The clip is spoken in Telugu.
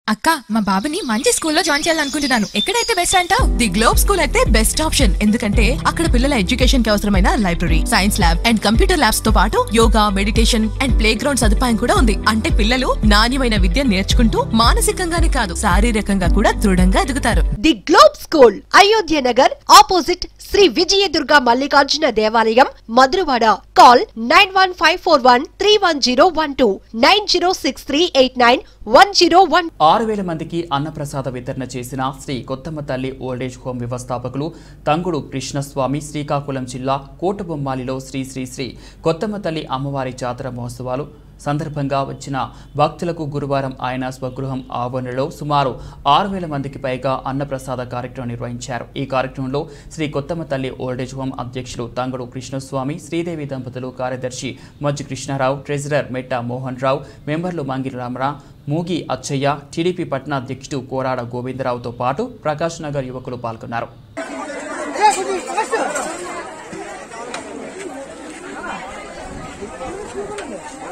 అక్క మా బాబుని మంచి స్కూల్లో జాయిన్ చేయాలనుకుంటున్నాను ఎక్కడైతే బెస్ట్ అంటావు ది గ్లోబ్ స్కూల్ అయితే బెస్ట్ ఆప్షన్ ఎందుకంటే అక్కడ పిల్లల ఎడ్యుకేషన్ కి అవసరమైన library science lab and computer labs తో పాటు yoga meditation and playground సదుపాయం కూడా ఉంది అంటే పిల్లలు నాణ్యమైన విద్య నేర్చుకుంటూ మానసికంగానే కాదు శారీరకంగా కూడా దృఢంగా ఎదుగుతారు the globe school Ayodhya Nagar opposite Sri Vijayadurga Mallikarjuna దేవాలయం Madhurawada call nine one five four one three one zero one two nine zero six three eight nine one zero one ఆరు వేల మందికి అన్నప్రసాద వితరణ చేసిన శ్రీ కొత్తమ్మ తల్లి ఓల్డేజ్ హోమ్ వ్యవస్థాపకులు తంగుడు కృష్ణస్వామి శ్రీకాకుళం జిల్లా కోటబొమ్మాలిలో శ్రీ శ్రీ శ్రీ కొత్తమ్మ తల్లి అమ్మవారి జాతర మహోత్సవాలు సందర్భంగా వచ్చిన భక్తులకు గురువారం ఆయన స్వగృహం ఆవరణలో సుమారు ఆరు వేల మందికి పైగా అన్నప్రసాద కార్యక్రమం నిర్వహించారు ఈ కార్యక్రమంలో శ్రీ కొత్తమ్మ తల్లి ఓల్డేజ్ హోమ్ అధ్యక్షులు తంగుడు కృష్ణస్వామి శ్రీదేవి దంపతులు కార్యదర్శి మజ్జి కృష్ణారావు ట్రెజరర్ మెట్ట మోహన్ రావు మెంబర్లు మంగిలి రామరా మూగి అచ్చయ్య టీడీపీ పట్టణ అధ్యక్షుడు కోరాడ గోవిందరావుతో పాటు ప్రకాష్ నగర్ యువకులు పాల్గొన్నారు Hey,